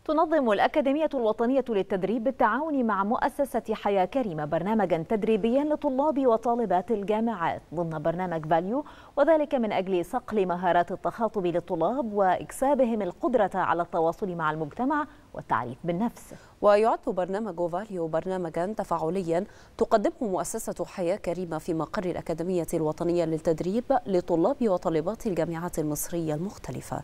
تنظم الأكاديمية الوطنية للتدريب بالتعاون مع مؤسسة حياة كريمة برنامجا تدريبيا لطلاب وطالبات الجامعات ضمن برنامج فاليو وذلك من أجل صقل مهارات التخاطب للطلاب وإكسابهم القدرة على التواصل مع المجتمع والتعريف بالنفس ويعد برنامج فاليو برنامجا تفاعليا تقدمه مؤسسة حياة كريمة في مقر الأكاديمية الوطنية للتدريب لطلاب وطالبات الجامعات المصرية المختلفة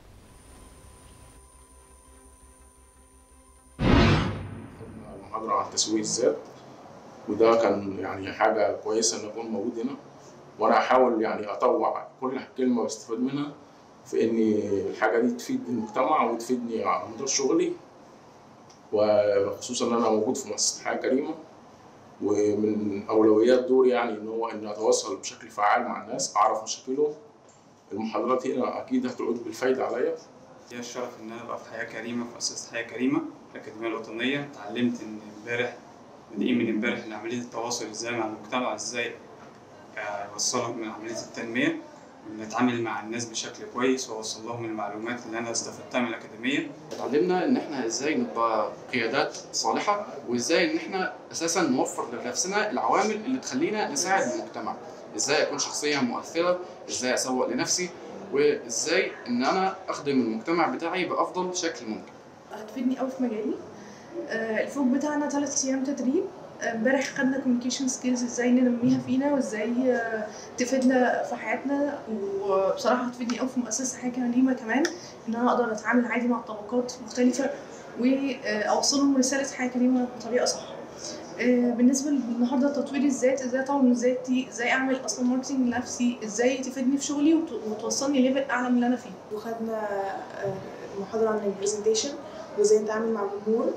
محاضرة عن تسويق الذات وده كان يعني حاجة كويسة إن أكون موجود هنا وأنا أحاول يعني أطوع كل كلمة بستفاد منها في إن الحاجة دي تفيد المجتمع وتفيدني على مدار شغلي وخصوصا إن أنا موجود في مؤسسة حياة كريمة ومن أولويات دوري يعني إن هو إن أتواصل بشكل فعال مع الناس أعرف مشاكلهم المحاضرات هنا أكيد هتعود بالفايدة عليا ليا الشرف ان انا ابقى في حياه كريمه في مؤسسه حياه كريمه الاكاديميه الوطنيه اتعلمت ان امبارح بادئين من امبارح ان عمليه التواصل ازاي مع المجتمع ازاي اوصلهم من عمليه التنميه وان اتعامل مع الناس بشكل كويس واوصل لهم المعلومات اللي انا استفدتها من الاكاديميه اتعلمنا ان احنا ازاي نبقى قيادات صالحه وازاي ان احنا اساسا نوفر لنفسنا العوامل اللي تخلينا نساعد المجتمع ازاي اكون شخصيه مؤثره ازاي اسوق لنفسي وازاي ان انا اخدم المجتمع بتاعي بافضل شكل ممكن هتفيدني قوي في مجالي آه، الفوق بتاعنا ثلاث ايام تدريب امبارح خدنا كوميونيكيشن سكيلز ازاي ننميها فينا وازاي آه، تفيدنا في حياتنا وبصراحه هتفيدني قوي في مؤسسه حاجه كريمه كمان ان انا اقدر اتعامل عادي مع طبقات مختلفه واوصلهم رساله حياه كريمه بطريقه صح بالنسبه للنهارده تطوير الذات ازاي اطور من ذاتي ازاي اعمل اصلا ماركتنج لنفسي ازاي تفيدني في شغلي وتوصلني ليفل اعلى من اللي انا فيه وخدنا محاضره عن البرزنتيشن وازاي نتعامل مع الجمهور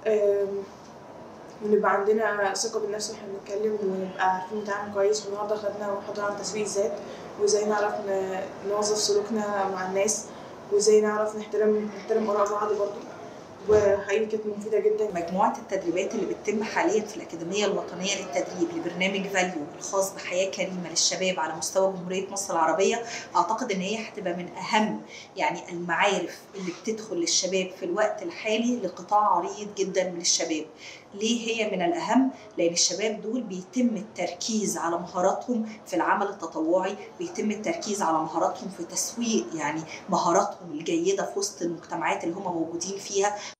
ونبقى عندنا ثقه بالنفس واحنا بنتكلم ونبقى عارفين نتعامل كويس والنهارده خدنا محاضره عن تسويق الذات وازاي نعرف نوظف سلوكنا مع الناس وازاي نعرف نحترم نحترم اراء بعض برضه وحقيقي كانت مفيده جدا مجموعه التدريبات اللي بتتم حاليا في الاكاديميه الوطنيه للتدريب لبرنامج فاليو الخاص بحياه كريمه للشباب على مستوى جمهوريه مصر العربيه اعتقد ان هي هتبقى من اهم يعني المعارف اللي بتدخل للشباب في الوقت الحالي لقطاع عريض جدا من الشباب ليه هي من الاهم لان الشباب دول بيتم التركيز على مهاراتهم في العمل التطوعي بيتم التركيز على مهاراتهم في تسويق يعني مهاراتهم الجيده في وسط المجتمعات اللي هم موجودين فيها